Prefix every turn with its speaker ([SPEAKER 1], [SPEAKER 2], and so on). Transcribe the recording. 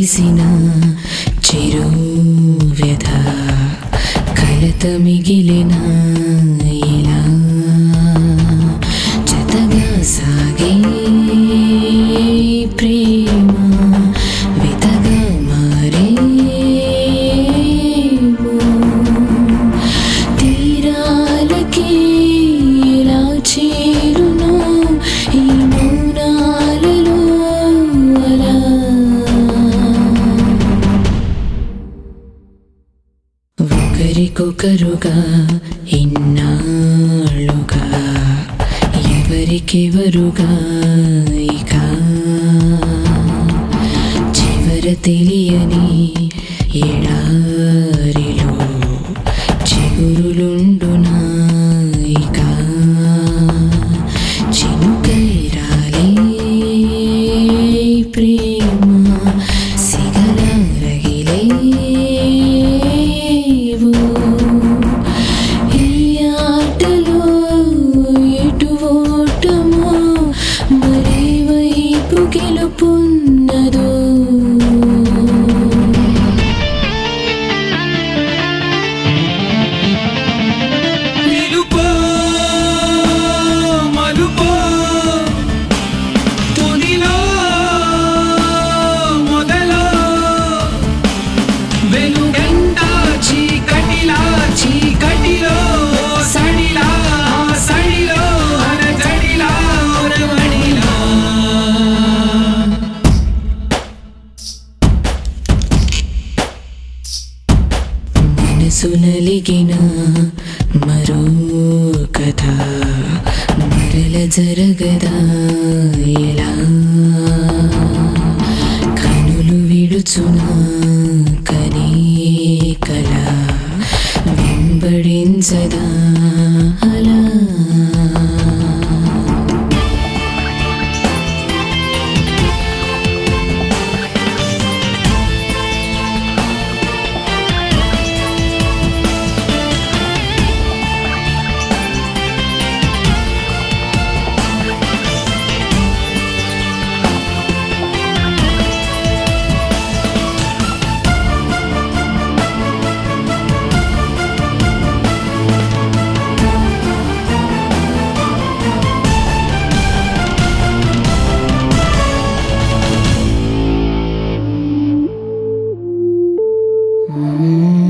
[SPEAKER 1] తెలిసిన చిరు వ్యధ కలత మిగిలిన ఇలా జతగా సాగే ప్రేమ వితగా మారేమో తీరాలకి ఎలా చేరును ఈ మౌనాలలో అలా ఒకరికొకరుగా ఇన్నాళ్ళుగా ఎవరికెవరుగా ఇక చివర తెలియని ఎడారిలో చిగురులుండునా ఇక చినుకైరాలే ప్రేమ సిగలారగిలేవు ఈ ఆటలో ఎటు ఓటమో మరి వైపు గెలుపున్నదో
[SPEAKER 2] నిలుపో మలుపో తుదిలో మొదలో వెలుగంట చీకటిలా చీకటిలో సడిలా సడిలో అరజడిలా ఒరవడిలా
[SPEAKER 1] మనసు నలిగిన మరో కథ మరల జరగదా ఎలా కనులు విడుచునా కనీ కల వెంబడించదా అలా Mm.